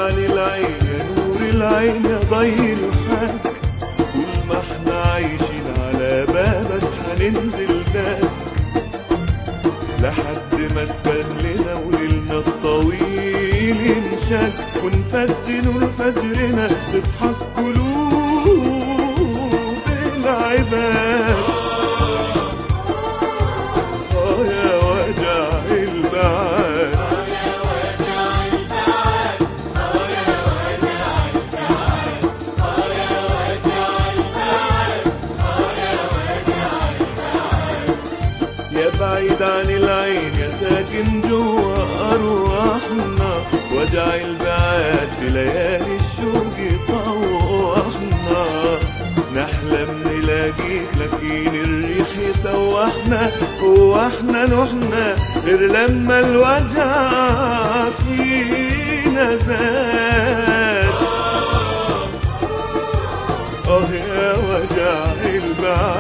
عن العين يا نور العين يا ضي الحاج طول ما احنا عايشين على بابك هننزل لك لحد ما تبان لنا وليلنا الطويل ينشد ونفد نور فجرنا تضحك قلوب العباد اه يا وجع البعاد يا بعيد عن العين يا ساكن جوا أرواحنا وجع البعاد في ليالي الشوق يطوحنا نحلم نلاقيك لكن الريح يسوحنا هو احنا نحنا غير لما الوجع فينا زاد اه يا وجع البعاد